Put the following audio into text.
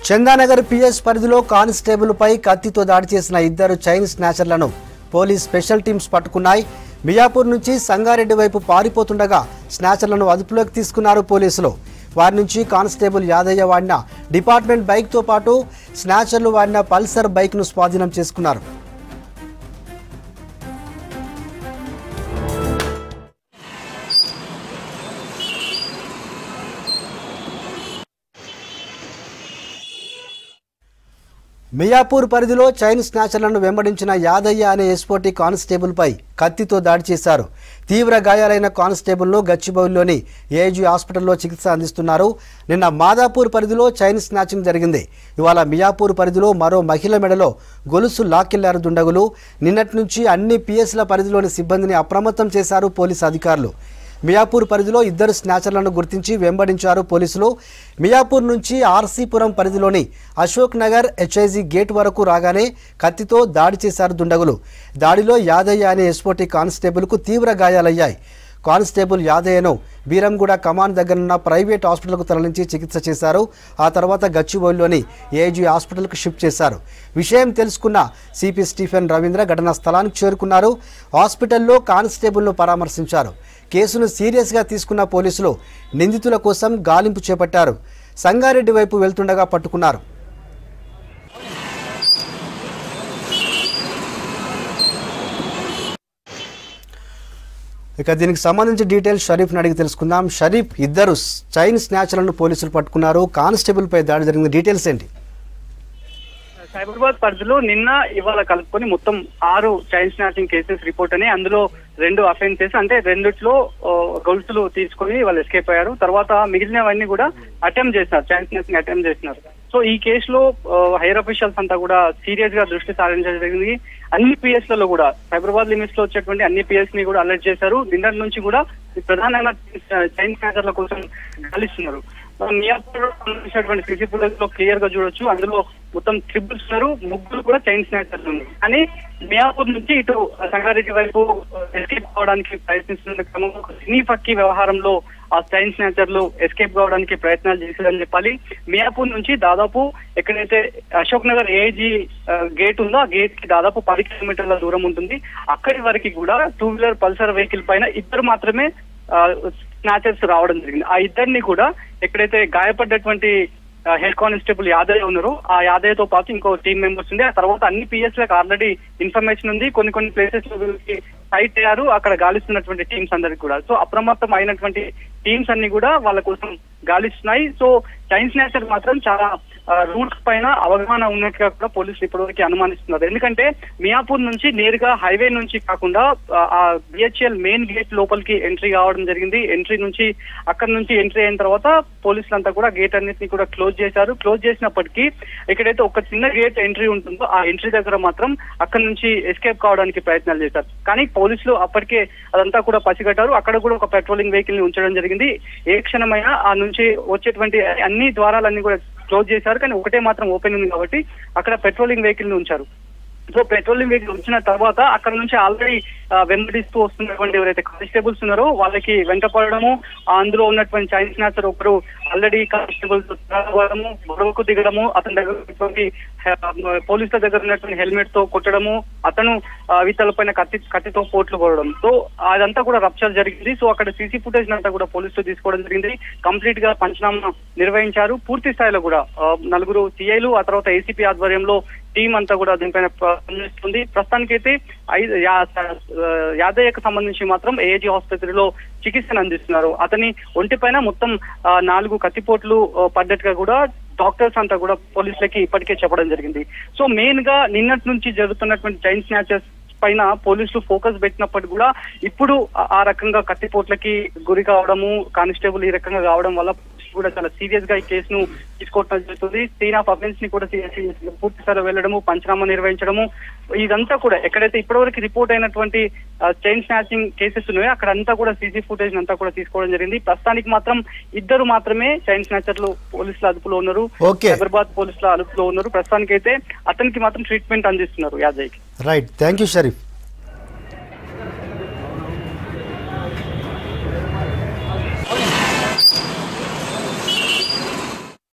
Chandanagar PS పరిధిలో కానిస్టేబుల్పై కత్తితో దాడి చేసిన ఇద్దరు చైన్ స్నాచర్లను పోలీస్ స్పెషల్ టీమ్స్ పట్టుకున్నాయి మియాపూర్ నుంచి సంగారెడ్డి వైపు పారిపోతుండగా స్నాచర్లను అదుపులోకి తీసుకున్నారు పోలీసులు వారి నుంచి కానిస్టేబుల్ యాదయ్య వాడిన డిపార్ట్మెంట్ బైక్తో పాటు స్నాచర్లు వాడిన పల్సర్ బైక్ను స్వాధీనం చేసుకున్నారు మియాపూర్ పరిధిలో చైన్ స్నాచర్లను వెంబడించిన యాదయ్య అనే ఎస్పోటీ కానిస్టేబుల్పై కత్తితో దాడి చేశారు తీవ్ర గాయాలైన కానిస్టేబుల్ను గచ్చిబౌలిలోని ఏజీ హాస్పిటల్లో చికిత్స అందిస్తున్నారు నిన్న మాదాపూర్ పరిధిలో చైన్ స్నాచింగ్ జరిగింది ఇవాళ మియాపూర్ పరిధిలో మరో మహిళ మెడలో గొలుసు లాక్కెళ్లారు దుండగులు నిన్నటి నుంచి అన్ని పిఎస్ల పరిధిలోని సిబ్బందిని అప్రమత్తం చేశారు పోలీసు అధికారులు మియాపూర్ పరిధిలో ఇద్దరు స్నాచర్లను గుర్తించి వెంబడించారు పోలీసులు మియాపూర్ నుంచి ఆర్సీపురం పరిధిలోని అశోక్ నగర్ హెచ్ఐజీ గేట్ వరకు రాగానే కత్తితో దాడి చేశారు దుండగులు దాడిలో యాదయ్య అనే ఎస్పోటీ కానిస్టేబుల్కు తీవ్ర గాయాలయ్యాయి కానిస్టేబుల్ యాదయ్యను బీరంగూడ కమాండ్ దగ్గరున్న ప్రైవేట్ హాస్పిటల్కు తరలించి చికిత్స చేశారు ఆ తర్వాత గచ్చిబౌలిలోని ఏజీ హాస్పిటల్కు షిఫ్ట్ చేశారు విషయం తెలుసుకున్న సిపి స్టీఫెన్ రవీంద్ర ఘటనా స్థలానికి చేరుకున్నారు హాస్పిటల్లో కానిస్టేబుల్ను పరామర్శించారు కేసును సీరియస్గా తీసుకున్న పోలీసులు నిందితుల కోసం గాలింపు చేపట్టారు సంగారెడ్డి వైపు వెళ్తుండగా పట్టుకున్నారు ఇక దీనికి సంబంధించి డీటెయిల్స్ షరీఫ్ని అడిగి తెలుసుకుందాం షరీఫ్ ఇద్దరు చైన్ స్నాచర్లను పోలీసులు పట్టుకున్నారు కానిస్టేబుల్ పై దాడి జరిగింది డీటెయిల్స్ ఏంటి సైబరాబాద్ పరిధిలో నిన్న ఇవాళ కలుపుకొని మొత్తం ఆరు చైన్ స్నాచింగ్ కేసెస్ రిపోర్ట్ అని అందులో రెండు అఫెన్సెస్ అంటే రెండిట్లో ఆ, గొలుసులు తీసుకొని వాళ్ళు ఎస్కేప్ అయ్యారు తర్వాత మిగిలినవన్నీ కూడా అటెంప్ట్ చేసినారు చైన్ స్నాచింగ్ అటెంప్ట్ చేసినారు సో ఈ కేసులో హైయర్ అఫీషియల్స్ అంతా కూడా సీరియస్ గా దృష్టి సారించడం జరిగింది అన్ని పిఎస్ లలో కూడా సైబరాబాద్ లిమిట్స్ లో వచ్చేటువంటి అన్ని పిఎస్ ని కూడా అలర్ట్ చేశారు నిన్నటి నుంచి కూడా ఈ ప్రధానంగా చైన్ స్నాచర్ల కోసం గాలిస్తున్నారు మనం మియాపూర్ సంబంధించినటువంటి సీసీ ఫుటేజ్ లో క్లియర్ గా చూడొచ్చు అందులో మొత్తం ట్రిపుల్స్ ఉన్నారు ముగ్గురు కూడా చైన్ స్నాచర్స్ ఉన్నారు కానీ మియాపూర్ నుంచి ఇటు సంగారెడ్డి వైపు ఎస్కేప్ కావడానికి ప్రయత్నిస్తున్న క్రమంలో ఒక సినీ ఫక్కీ వ్యవహారంలో ఆ చైన్ స్నాచర్లు ఎస్కేప్ కావడానికి ప్రయత్నాలు చేశారని చెప్పాలి మియాపూర్ నుంచి దాదాపు ఎక్కడైతే అశోక్ నగర్ ఏజీ గేట్ ఉందో ఆ గేట్ కి దాదాపు పది కిలోమీటర్ల దూరం ఉంటుంది అక్కడి వరకు కూడా టూ వీలర్ పల్సర్ వెహికల్ పైన ఇద్దరు మాత్రమే స్నాచర్స్ రావడం జరిగింది ఆ ఇద్దరిని కూడా ఎక్కడైతే గాయపడ్డటువంటి హెడ్ కానిస్టేబుల్ యాదయ్య ఉన్నారు ఆ యాదయ్య తో పాటు ఇంకో టీం మెంబర్స్ ఉంది ఆ తర్వాత అన్ని పిఎస్ లకు ఆల్రెడీ ఇన్ఫర్మేషన్ ఉంది కొన్ని కొన్ని ప్లేసెస్ లో వీళ్ళకి సైట్ అయ్యారు అక్కడ గాలిస్తున్నటువంటి టీమ్స్ అందరికి కూడా సో అప్రమత్తం అయినటువంటి టీమ్స్ అన్ని కూడా వాళ్ళ కోసం గాలిస్తున్నాయి సో చైన్ స్నాచర్ మాత్రం చాలా రూట్స్ పైన అవగాహన ఉన్నట్టుగా కూడా పోలీసులు ఇప్పటివరకు అనుమానిస్తున్నారు ఎందుకంటే మియాపూర్ నుంచి నేరుగా హైవే నుంచి కాకుండా ఆ, ఆ బిహెచ్ఎల్ మెయిన్ గేట్ లోపలికి ఎంట్రీ కావడం జరిగింది ఎంట్రీ నుంచి అక్కడ నుంచి ఎంట్రీ అయిన తర్వాత పోలీసులంతా కూడా గేట్ అన్నిటిని కూడా క్లోజ్ చేశారు క్లోజ్ చేసినప్పటికీ ఎక్కడైతే ఒక చిన్న గేట్ ఎంట్రీ ఉంటుందో ఆ ఎంట్రీ దగ్గర మాత్రం అక్కడ నుంచి ఎస్కేప్ కావడానికి ప్రయత్నాలు చేశారు కానీ పోలీసులు అప్పటికే అదంతా కూడా పసిగట్టారు అక్కడ కూడా ఒక పెట్రోలింగ్ వెహికల్ ని ఉంచడం జరిగింది ఏ క్షణమైనా ఆ నుంచి వచ్చేటువంటి అన్ని ద్వారాలన్నీ కూడా క్లోజ్ చేశారు కానీ ఒకటే మాత్రం ఓపెన్ ఉంది కాబట్టి అక్కడ పెట్రోలింగ్ వెహికల్ ని ఉంచారు సో పెట్రోలింగ్ వెహికల్ వచ్చిన తర్వాత అక్కడ నుంచి ఆల్రెడీ వెంబడిస్తూ వస్తున్నటువంటి ఎవరైతే కానిస్టేబుల్స్ ఉన్నారో వాళ్ళకి వెంటపడము ఆ అందులో ఉన్నటువంటి చైనీస్ నాచర్ ఒకరు ఆల్రెడీ కానిస్టేబుల్స్ రావడము గొడవకు దిగడము అతని దగ్గర ఉన్నటువంటి, ఆ, పోలీసుల దగ్గర ఉన్నటువంటి హెల్మెట్ తో కొట్టడము అతను వితల పైన కత్తి కత్తితో పోట్లు కొడడం సో అదంతా కూడా రప్చర్ జరిగింది సో అక్కడ సీసీ ఫుటేజ్ అంతా కూడా పోలీసులు తీసుకోవడం జరిగింది కంప్లీట్ గా పంచనామా నిర్వహించారు పూర్తి స్థాయిలో కూడా ఆ, నలుగురు సిఐలు ఆ తర్వాత ఏసీపీ ఆధ్వర్యంలో టీం అంతా కూడా దీనిపైన ప- పనిచేస్తుంది ప్రస్తుతానికైతే ఐదు యా- ఆ, యాదయ్యకు సంబంధించి మాత్రం ఏజీ ఆసుపత్రిలో చికిత్సను అందిస్తున్నారు అతని ఒంటిపైన మొత్తం ఆ, నాలుగు కత్తిపోట్లు ఆ, పడ్డట్టుగా కూడా డాక్టర్స్ అంతా కూడా పోలీసులకి ఇప్పటికే చెప్పడం జరిగింది సో మెయిన్ గా నిన్నటి నుంచి జరుగుతున్నటువంటి చైన్ స్నాచర్స్ పైన పోలీసులు ఫోకస్ పెట్టినప్పటికీ కూడా ఇప్పుడు ఆ- ఆ రకంగా కత్తిపోట్లకి గురి కావడము కానిస్టేబుల్ ఈ రకంగా కావడం వల్ల పోలీసులు కూడా చాలా సీరియస్ గా ఈ కేసును తీసుకోవడం జరుగుతుంది సీన్ ఆఫ్ అఫెన్స్ ని కూడా serious గా పూర్తి స్థాయిలో వెళ్ళడము పంచనామా నిర్వహించడము ఇదంతా కూడా ఎక్కడైతే ఇప్పటివరకు రిపోర్ట్ అయినటువంటి చైన్ స్నాచింగ్ కేసెస్ ఉన్నాయో అక్కడ అంతా కూడా సీసీ ఫుటేజ్ అంతా కూడా తీసుకోవడం జరిగింది ప్రస్తుతానికి మాత్రం ఇద్దరు మాత్రమే చైన్ స్నాచర్లు పోలీసుల అదుపులో ఉన్నారు Okay. హైదరాబాద్ పోలీసుల అదుపులో ఉన్నారు ప్రస్తుతానికి అయితే అతనికి మాత్రం ట్రీట్మెంట్ అందిస్తున్నారు యాదయ్కి రైట్ థ్యాంక్ యూ షరీఫ్